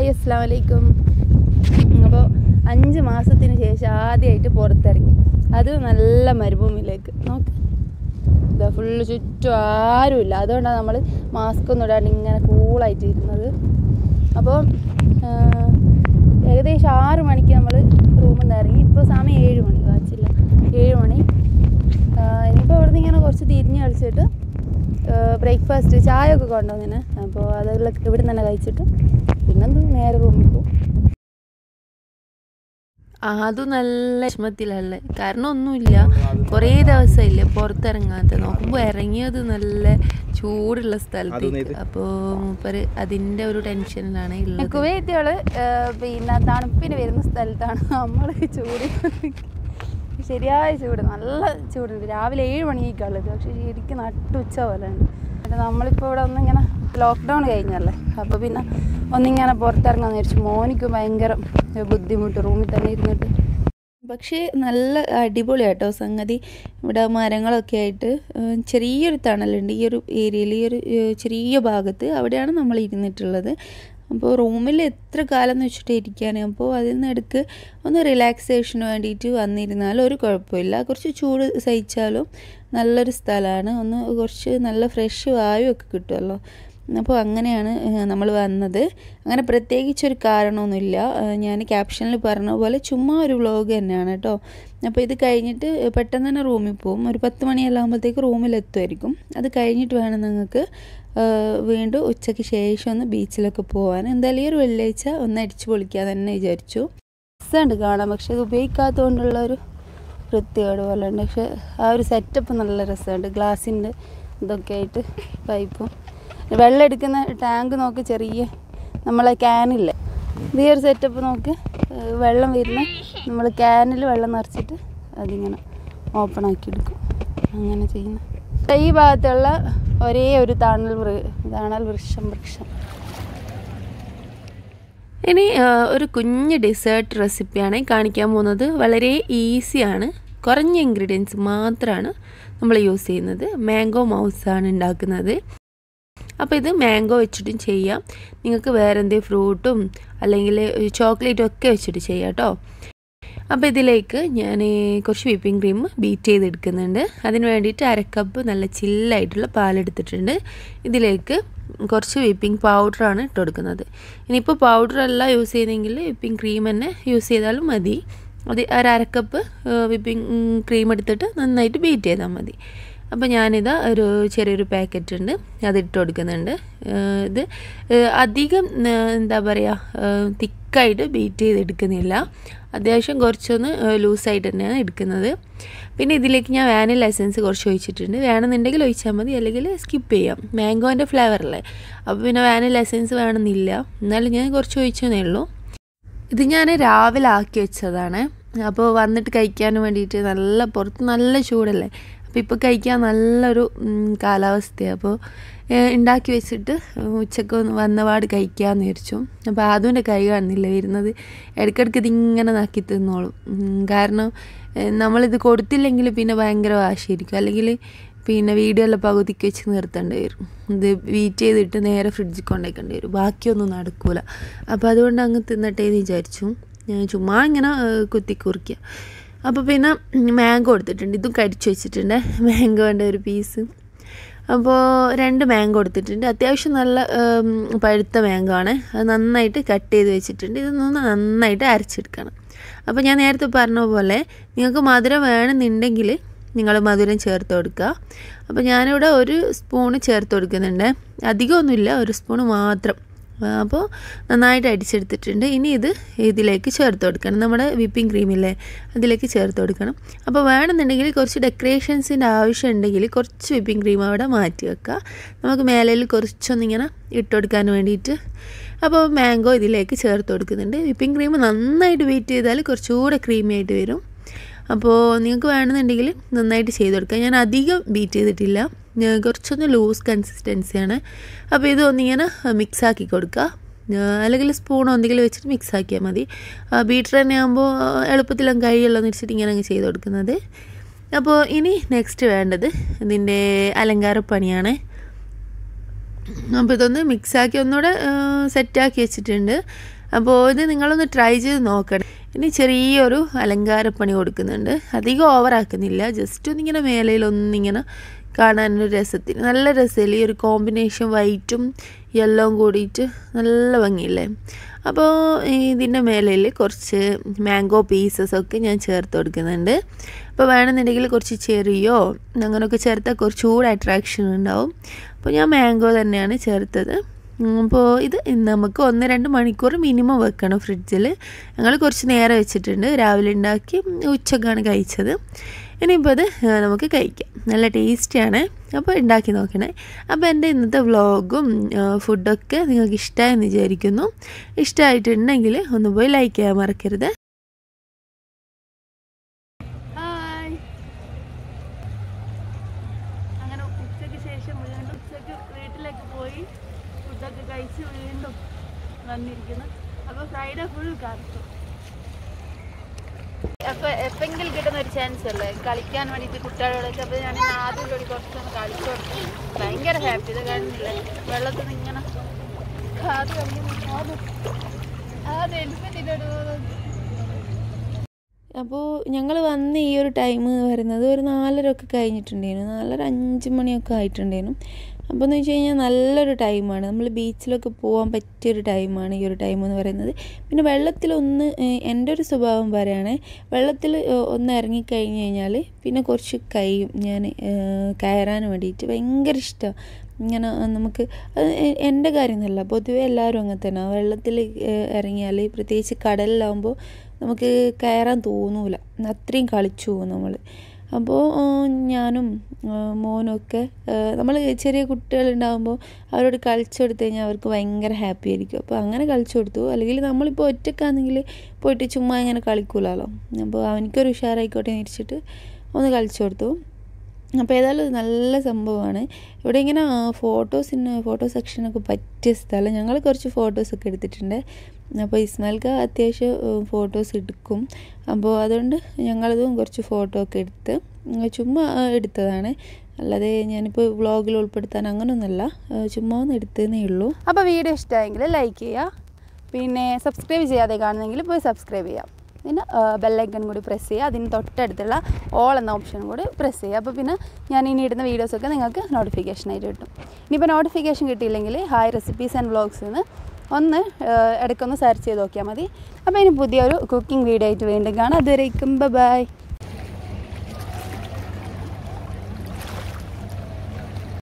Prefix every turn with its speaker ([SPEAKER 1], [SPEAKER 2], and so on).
[SPEAKER 1] hi അസ്സാം വലൈക്കും അപ്പോൾ അഞ്ച് മാസത്തിന് ശേഷം ആദ്യമായിട്ട് പുറത്തിറങ്ങി അത് നല്ല മരുഭൂമിയിലേക്ക് നോക്ക് ഇതാ ഫുള്ള് ചുറ്റും ആരുമില്ല അതുകൊണ്ടാണ് നമ്മൾ മാസ്ക് ഒന്നും ഇടാണ്ട് ഇങ്ങനെ കൂളായിട്ട് ഇരുന്നത് അപ്പോൾ ഏകദേശം ആറ് മണിക്ക് നമ്മൾ റൂമിൽ നിന്ന് ഇറങ്ങി ഇപ്പോൾ സമയം ഏഴ് മണി വാച്ചില്ല ഏഴ് മണി ഇനിയിപ്പോൾ ഇവിടുന്ന് ഇങ്ങനെ കുറച്ച് തിരിഞ്ഞ് കളിച്ചിട്ട് ബ്രേക്ക്ഫാസ്റ്റ് ചായ ഒക്കെ കൊണ്ടുവന്നിന് അപ്പോൾ അതെല്ലാം ഇവിടെ തന്നെ കഴിച്ചിട്ട് പിന്നെന്ത് നേരെ റൂമിൽ പോകും അതും നല്ല വിഷമത്തിലല്ലേ കാരണം ഒന്നുമില്ല കുറേ ദിവസമില്ലേ പുറത്തിറങ്ങാത്ത നോക്കുമ്പോൾ ഇറങ്ങിയത് നല്ല ചൂടുള്ള സ്ഥലത്തേക്ക് അപ്പോൾ മൂപ്പര് അതിൻ്റെ ഒരു ടെൻഷനിലാണ് ഉള്ളത് കുവൈറ്റുകൾ പിന്നെ തണുപ്പിന് വരുന്ന സ്ഥലത്താണ് നമ്മൾ ചൂട് ശരിയായ ചൂട് നല്ല ചൂടുണ്ട് രാവിലെ ഏഴ് മണിക്കാളുള്ളത് പക്ഷെ ശരിക്കും നട്ടുച്ച പോലെ ഉണ്ട് എന്നിട്ട് നമ്മളിപ്പോൾ ഇവിടെ ഒന്നിങ്ങനെ ലോക്ക്ഡൗൺ കഴിഞ്ഞല്ലേ അപ്പോൾ പിന്നെ ഒന്നിങ്ങനെ പുറത്തിറങ്ങാന്ന് വിചാരിച്ചു മോനിക്ക് ഭയങ്കര ബുദ്ധിമുട്ട് റൂമിൽ തന്നെ ഇരുന്നിട്ട് പക്ഷേ നല്ല അടിപൊളിയാട്ടോ സംഗതി ഇവിടെ മരങ്ങളൊക്കെ ആയിട്ട് ചെറിയൊരു തണലുണ്ട് ഈ ഒരു ഏരിയയിൽ ഈ ഒരു ചെറിയ ഭാഗത്ത് അവിടെയാണ് നമ്മൾ ഇരുന്നിട്ടുള്ളത് അപ്പോൾ റൂമിൽ എത്ര കാലം എന്ന് വെച്ചിട്ട് ഇരിക്കാൻ അപ്പോൾ അതിൽ നിന്ന് ഇടയ്ക്ക് ഒന്ന് റിലാക്സേഷന് വേണ്ടിയിട്ട് വന്നിരുന്നാൽ ഒരു കുഴപ്പമില്ല കുറച്ച് ചൂട് സഹിച്ചാലും നല്ലൊരു സ്ഥലമാണ് ഒന്ന് കുറച്ച് നല്ല ഫ്രഷ് വായു ഒക്കെ കിട്ടുമല്ലോ അപ്പോൾ അങ്ങനെയാണ് നമ്മൾ വന്നത് അങ്ങനെ പ്രത്യേകിച്ചൊരു കാരണമൊന്നുമില്ല ഞാൻ ക്യാപ്ഷനിൽ പറഞ്ഞ പോലെ ചുമ്മാ ഒരു വ്ളോഗ് തന്നെയാണ് കേട്ടോ അപ്പോൾ ഇത് കഴിഞ്ഞിട്ട് പെട്ടെന്ന് തന്നെ റൂമിൽ പോകും ഒരു പത്ത് മണിയെല്ലാം ആകുമ്പോഴത്തേക്ക് റൂമിലെത്തുമായിരിക്കും അത് കഴിഞ്ഞിട്ട് വേണം നിങ്ങൾക്ക് വീണ്ടും ഉച്ചയ്ക്ക് ശേഷം ഒന്ന് ബീച്ചിലൊക്കെ പോകാൻ എന്തായാലും ഈ ഒരു വെള്ളിയാഴ്ച ഒന്ന് അടിച്ചു പൊളിക്കാൻ തന്നെ വിചാരിച്ചു രസമുണ്ട് കാണാൻ പക്ഷെ ഇത് ഉപയോഗിക്കാത്തതുകൊണ്ടുള്ള ഒരു വൃത്തികേട് പോലെ ഉണ്ട് പക്ഷെ ആ ഒരു സെറ്റപ്പ് നല്ല രസമുണ്ട് ഗ്ലാസിൻ്റെ ഇതൊക്കെ ആയിട്ട് പൈപ്പും വെള്ളം എടുക്കുന്ന ടാങ്ക് നോക്ക് ചെറിയ നമ്മളെ ക്യാനില്ലേ ഇത് ഈ ഒരു സെറ്റപ്പ് നോക്ക് വെള്ളം വരുന്ന നമ്മൾ ക്യാനിൽ വെള്ളം നിറച്ചിട്ട് അതിങ്ങനെ ഓപ്പൺ ആക്കി എടുക്കും അങ്ങനെ ചെയ്യുന്ന ഈ ഭാഗത്തുള്ള ഒരേ ഒരു തണൽ വൃ തണൽ വൃക്ഷം വൃക്ഷം ഇനി ഒരു കുഞ്ഞ് ഡെസേർട്ട് റെസിപ്പിയാണ് കാണിക്കാൻ പോകുന്നത് വളരെ ഈസിയാണ് കുറഞ്ഞ ഇൻഗ്രീഡിയൻസ് മാത്രമാണ് നമ്മൾ യൂസ് ചെയ്യുന്നത് മാംഗോ മൗസാണ് ഉണ്ടാക്കുന്നത് അപ്പോൾ ഇത് മാംഗോ വെച്ചിട്ടും ചെയ്യാം നിങ്ങൾക്ക് വേറെ എന്തെങ്കിലും ഫ്രൂട്ടും അല്ലെങ്കിൽ ചോക്ലേറ്റും ഒക്കെ വെച്ചിട്ട് ചെയ്യാം കേട്ടോ അപ്പോൾ ഇതിലേക്ക് ഞാൻ കുറച്ച് വിപ്പിംഗ് ക്രീം ബീറ്റ് ചെയ്തെടുക്കുന്നുണ്ട് അതിന് വേണ്ടിയിട്ട് അരക്കപ്പ് നല്ല ചില്ലായിട്ടുള്ള പാലെടുത്തിട്ടുണ്ട് ഇതിലേക്ക് കുറച്ച് വിപ്പിംഗ് പൗഡറാണ് ഇട്ട് കൊടുക്കുന്നത് ഇനിയിപ്പോൾ പൗഡറല്ല യൂസ് ചെയ്യുന്നതെങ്കിൽ വിപ്പിംഗ് ക്രീം തന്നെ യൂസ് ചെയ്താലും മതി അത് ഒരു അരക്കപ്പ് വിപ്പിംഗ് ക്രീം എടുത്തിട്ട് നന്നായിട്ട് ബീറ്റ് ചെയ്താൽ മതി അപ്പോൾ ഞാനിത് ഒരു ചെറിയൊരു പാക്കറ്റ് ഉണ്ട് അതിട്ട് കൊടുക്കുന്നുണ്ട് ഇത് അധികം എന്താ പറയുക തിക്കായിട്ട് ബീറ്റ് ചെയ്തെടുക്കുന്നില്ല അത്യാവശ്യം കുറച്ചൊന്ന് ലൂസായിട്ട് തന്നെയാണ് എടുക്കുന്നത് പിന്നെ ഇതിലേക്ക് ഞാൻ വാനില എസൻസ് കുറച്ച് ഒഴിച്ചിട്ടുണ്ട് വേണമെന്നുണ്ടെങ്കിൽ ഒഴിച്ചാൽ മതി അല്ലെങ്കിൽ സ്കിപ്പ് ചെയ്യാം മാംഗോൻ്റെ ഫ്ലേവറല്ലേ അപ്പോൾ പിന്നെ വാനില എസൻസ് വേണമെന്നില്ല എന്നാലും ഞാൻ കുറച്ച് ഒഴിച്ചതേ ഉള്ളൂ ഇത് ഞാൻ രാവിലെ ആക്കി വെച്ചതാണ് അപ്പോൾ വന്നിട്ട് കഴിക്കാൻ വേണ്ടിയിട്ട് നല്ല പുറത്ത് നല്ല ചൂടല്ലേ അപ്പോൾ ഇപ്പോൾ കഴിക്കാൻ നല്ലൊരു കാലാവസ്ഥയാണ് അപ്പോൾ ഉണ്ടാക്കി വെച്ചിട്ട് ഉച്ചക്ക് വന്നപാട് കഴിക്കാമെന്ന് വിചാരിച്ചു അപ്പോൾ അതുകൊണ്ട് കൈ കാണുന്നില്ല വരുന്നത് ഇടയ്ക്കിടയ്ക്ക് ഇതിങ്ങനെ നക്കി തിന്നോളും കാരണം നമ്മളിത് കൊടുത്തില്ലെങ്കിൽ പിന്നെ ഭയങ്കര വാശിയായിരിക്കും അല്ലെങ്കിൽ പിന്നെ വീഡിയോ എല്ലാം പകുതിക്ക് വെച്ച് നിർത്തേണ്ടി വരും ഇത് വീറ്റ് ചെയ്തിട്ട് നേരെ ഫ്രിഡ്ജിൽ കൊണ്ടുപോയിക്കേണ്ടി വരും ബാക്കിയൊന്നും നടക്കൂല അപ്പോൾ അതുകൊണ്ട് അങ്ങ് തിന്നട്ടെ എന്ന് വിചാരിച്ചു ഞാൻ ചുമ്മാ ഇങ്ങനെ കുത്തി കുറിക്കുക അപ്പോൾ പിന്നെ മാംഗോ എടുത്തിട്ടുണ്ട് ഇതും കടിച്ചു വെച്ചിട്ടുണ്ട് മാംഗോൻ്റെ ഒരു പീസ് അപ്പോൾ രണ്ട് മാംഗോ എടുത്തിട്ടുണ്ട് അത്യാവശ്യം നല്ല പഴുത്ത മാംഗോ ആണ് അത് നന്നായിട്ട് കട്ട് ചെയ്ത് വെച്ചിട്ടുണ്ട് ഇതൊന്ന് നന്നായിട്ട് അരച്ചെടുക്കണം അപ്പോൾ ഞാൻ നേരത്തെ പറഞ്ഞ പോലെ നിങ്ങൾക്ക് മധുരം വേണമെന്നുണ്ടെങ്കിൽ നിങ്ങൾ മധുരം ചേർത്ത് കൊടുക്കുക അപ്പോൾ ഞാനിവിടെ ഒരു സ്പൂണ് ചേർത്ത് കൊടുക്കുന്നുണ്ട് അധികമൊന്നുമില്ല ഒരു സ്പൂണ് മാത്രം അപ്പോൾ നന്നായിട്ട് അടിച്ചെടുത്തിട്ടുണ്ട് ഇനി ഇത് ഇതിലേക്ക് ചേർത്ത് കൊടുക്കണം നമ്മുടെ വിപ്പിംഗ് ക്രീമില്ലേ അതിലേക്ക് ചേർത്ത് കൊടുക്കണം അപ്പോൾ വേണമെന്നുണ്ടെങ്കിൽ കുറച്ച് ഡെക്കറേഷൻസിൻ്റെ ആവശ്യം ഉണ്ടെങ്കിൽ കുറച്ച് വിപ്പിംഗ് ക്രീം അവിടെ മാറ്റി വെക്കുക നമുക്ക് മേലയിൽ കുറച്ചൊന്നിങ്ങനെ ഇട്ട് കൊടുക്കാൻ വേണ്ടിയിട്ട് അപ്പോൾ മാംഗോ ഇതിലേക്ക് ചേർത്ത് കൊടുക്കുന്നുണ്ട് വിപ്പിംഗ് ക്രീം നന്നായിട്ട് ബീറ്റ് ചെയ്താൽ കുറച്ചുകൂടെ ക്രീമി ആയിട്ട് വരും അപ്പോൾ നിങ്ങൾക്ക് വേണമെന്നുണ്ടെങ്കിൽ നന്നായിട്ട് ചെയ്ത് കൊടുക്കാം ഞാൻ അധികം ബീറ്റ് ചെയ്തിട്ടില്ല കുറച്ചൊന്ന് ലൂസ് കൺസിസ്റ്റൻസിയാണ് അപ്പോൾ ഇത് ഒന്നിങ്ങനെ മിക്സ് ആക്കി കൊടുക്കുക അല്ലെങ്കിൽ സ്പൂൺ എന്തെങ്കിലും വെച്ചിട്ട് മിക്സ് ആക്കിയാൽ മതി ബീറ്റർ തന്നെ ആകുമ്പോൾ എളുപ്പത്തിലും കഴിയുള്ളൂ എന്ന് വെച്ചിട്ട് ഇങ്ങനെ അങ്ങ് ചെയ്ത് കൊടുക്കുന്നത് അപ്പോൾ ഇനി നെക്സ്റ്റ് വേണ്ടത് ഇതിൻ്റെ അലങ്കാരപ്പണിയാണ് അപ്പോൾ ഇതൊന്ന് മിക്സാക്കി ഒന്നുകൂടെ സെറ്റാക്കി വെച്ചിട്ടുണ്ട് അപ്പോൾ ഇത് നിങ്ങളൊന്ന് ട്രൈ ചെയ്ത് നോക്കണം ഇനി ചെറിയൊരു അലങ്കാരപ്പണി കൊടുക്കുന്നുണ്ട് അധികം ഓവറാക്കുന്നില്ല ജസ്റ്റ് ഒന്നിങ്ങനെ മേലയിലൊന്നിങ്ങനെ കാണാനൊരു രസത്തിന് നല്ല രസമില്ല ഈ ഒരു കോമ്പിനേഷൻ വൈറ്റും യെല്ലോവും കൂടിയിട്ട് നല്ല ഭംഗിയില്ലേ അപ്പോൾ ഇതിൻ്റെ മേലയിൽ കുറച്ച് മാംഗോ പീസസ് ഒക്കെ ഞാൻ ചേർത്ത് കൊടുക്കുന്നുണ്ട് അപ്പോൾ വേണമെന്നുണ്ടെങ്കിൽ കുറച്ച് ചെറിയോ അങ്ങനെയൊക്കെ ചേർത്താൽ കുറച്ചുകൂടെ അട്രാക്ഷൻ ഉണ്ടാവും അപ്പോൾ ഞാൻ മാംഗോ തന്നെയാണ് ചേർത്തത് അപ്പോൾ ഇത് നമുക്ക് ഒന്ന് രണ്ട് മണിക്കൂർ മിനിമം വെക്കണം ഫ്രിഡ്ജിൽ ഞങ്ങൾ കുറച്ച് നേരം വെച്ചിട്ടുണ്ട് രാവിലെ ഉണ്ടാക്കി ഉച്ചക്കാണ് കഴിച്ചത് ഇനിയിപ്പോൾ അത് നമുക്ക് കഴിക്കാം നല്ല ടേസ്റ്റിയാണ് അപ്പോൾ ഉണ്ടാക്കി നോക്കണേ അപ്പോൾ എൻ്റെ ഇന്നത്തെ വ്ളോഗും ഫുഡൊക്കെ നിങ്ങൾക്ക് ഇഷ്ടമായെന്ന് വിചാരിക്കുന്നു ഇഷ്ടമായിട്ടുണ്ടെങ്കിൽ ഒന്ന് പോയി ലൈക്ക് ചെയ്യാൻ മറക്കരുത് അങ്ങനെ ഉച്ചയ്ക്ക് ശേഷം വീണ്ടും ഉച്ചയ്ക്ക് വീട്ടിലേക്ക് പോയി ഫുഡൊക്കെ കഴിച്ച് വീണ്ടും വന്നിരിക്കുന്നു അപ്പോൾ ഫ്രൈഡേ ഫുൾ കറക്റ്റ് അപ്പോൾ എപ്പെങ്കിലും കിട്ടുന്ന ഒരു ചാൻസ് അല്ലേ കളിക്കാൻ വേണ്ടിയിട്ട് കുട്ടികളോടൊക്കെ അപ്പോൾ ഞാൻ ആദ്യം കൂടി കുറച്ചൊന്ന് കളിച്ചു കൊടുത്തു ഭയങ്കര ഹാപ്പി ഇത് കാണുന്നില്ലേ വെള്ളത്തിൽ നിന്ന് ഇങ്ങനെ കാത് അപ്പോൾ ഞങ്ങൾ വന്ന ഈ ഒരു ടൈം വരുന്നത് ഒരു നാലര ഒക്കെ കഴിഞ്ഞിട്ടുണ്ടായിരുന്നു നാലര അഞ്ച് മണിയൊക്കെ ആയിട്ടുണ്ടായിരുന്നു അപ്പോൾ എന്ന് വെച്ച് കഴിഞ്ഞാൽ നല്ലൊരു ടൈമാണ് നമ്മൾ ബീച്ചിലൊക്കെ പോകാൻ പറ്റിയൊരു ടൈമാണ് ഈ ഒരു ടൈം എന്ന് പറയുന്നത് പിന്നെ വെള്ളത്തിലൊന്ന് എൻ്റെ ഒരു സ്വഭാവം പറയുകയാണ് വെള്ളത്തിൽ ഒന്ന് ഇറങ്ങിക്കഴിഞ്ഞ് കഴിഞ്ഞാൽ പിന്നെ കുറച്ച് കഴിയും ഞാൻ കയറാൻ വേണ്ടിയിട്ട് ഭയങ്കര ഇഷ്ടമാണ് ഇങ്ങനെ നമുക്ക് എൻ്റെ കാര്യമൊന്നുമല്ല പൊതുവെ എല്ലാവരും അങ്ങനെ തന്നെ വെള്ളത്തിൽ ഇറങ്ങിയാൽ പ്രത്യേകിച്ച് കടലിലാവുമ്പോൾ നമുക്ക് കയറാൻ തോന്നൂല അത്രയും കളിച്ചു പോകും നമ്മൾ അപ്പോൾ ഞാനും മോനും ഒക്കെ നമ്മൾ ചെറിയ കുട്ടികളുണ്ടാകുമ്പോൾ അവരോട് കളിച്ചു കൊടുത്തു കഴിഞ്ഞാൽ അവർക്ക് ഭയങ്കര ഹാപ്പി ആയിരിക്കും അപ്പോൾ അങ്ങനെ കളിച്ചു കൊടുത്തു അല്ലെങ്കിൽ നമ്മളിപ്പോൾ ഒറ്റക്കാണെങ്കിൽ പോയിട്ട് ചുമ്മാ ഇങ്ങനെ കളിക്കൂലല്ലോ അപ്പോൾ അവനിക്കൊരു ഉഷാറായിക്കോട്ടെ എന്ന് വെച്ചിട്ട് ഒന്ന് കളിച്ചു കൊടുത്തു അപ്പോൾ ഏതായാലും നല്ല സംഭവമാണ് ഇവിടെ ഇങ്ങനെ ഫോട്ടോസിന് ഫോട്ടോ സെക്ഷനൊക്കെ പറ്റിയ സ്ഥലം ഞങ്ങൾ കുറച്ച് ഫോട്ടോസൊക്കെ എടുത്തിട്ടുണ്ട് അപ്പോൾ ഇസ്മാൽക്ക് അത്യാവശ്യം ഫോട്ടോസ് എടുക്കും അപ്പോൾ അതുകൊണ്ട് ഞങ്ങളതും കുറച്ച് ഫോട്ടോ ഒക്കെ എടുത്ത് ചുമ്മാ എടുത്തതാണ് അല്ലാതെ ഞാനിപ്പോൾ വ്ളോഗിൽ ഉൾപ്പെടുത്താൻ അങ്ങനെയൊന്നുമല്ല ചുമ്മാ ഒന്ന് എടുത്തതേ ഉള്ളൂ
[SPEAKER 2] അപ്പോൾ വീഡിയോ ഇഷ്ടമായെങ്കിൽ ലൈക്ക് ചെയ്യുക പിന്നെ സബ്സ്ക്രൈബ് ചെയ്യാതെ കാണുന്നെങ്കിൽ പോയി സബ്സ്ക്രൈബ് ചെയ്യാം പിന്നെ ബെല്ലൈക്കൺ കൂടി പ്രസ് ചെയ്യുക അതിന് തൊട്ടടുത്തുള്ള ഓൾ എന്ന ഓപ്ഷൻ കൂടി പ്രസ് ചെയ്യുക അപ്പോൾ പിന്നെ ഞാൻ ഇനി ഇടുന്ന വീഡിയോസൊക്കെ നിങ്ങൾക്ക് നോട്ടിഫിക്കേഷനായിട്ട് കിട്ടും ഇനിയിപ്പോൾ നോട്ടിഫിക്കേഷൻ കിട്ടിയില്ലെങ്കിൽ ഹായ് റെസിപ്പീസ് ആൻഡ് വ്ളോഗ്സ് എന്ന് ഒന്ന് ഇടയ്ക്കൊന്ന് സെർച്ച് ചെയ്ത് നോക്കിയാൽ മതി അപ്പോൾ ഇനി പുതിയൊരു കുക്കിംഗ് വീഡിയോ ആയിട്ട് വീണ്ടും കാണാം അതുവരേക്കും ബൈ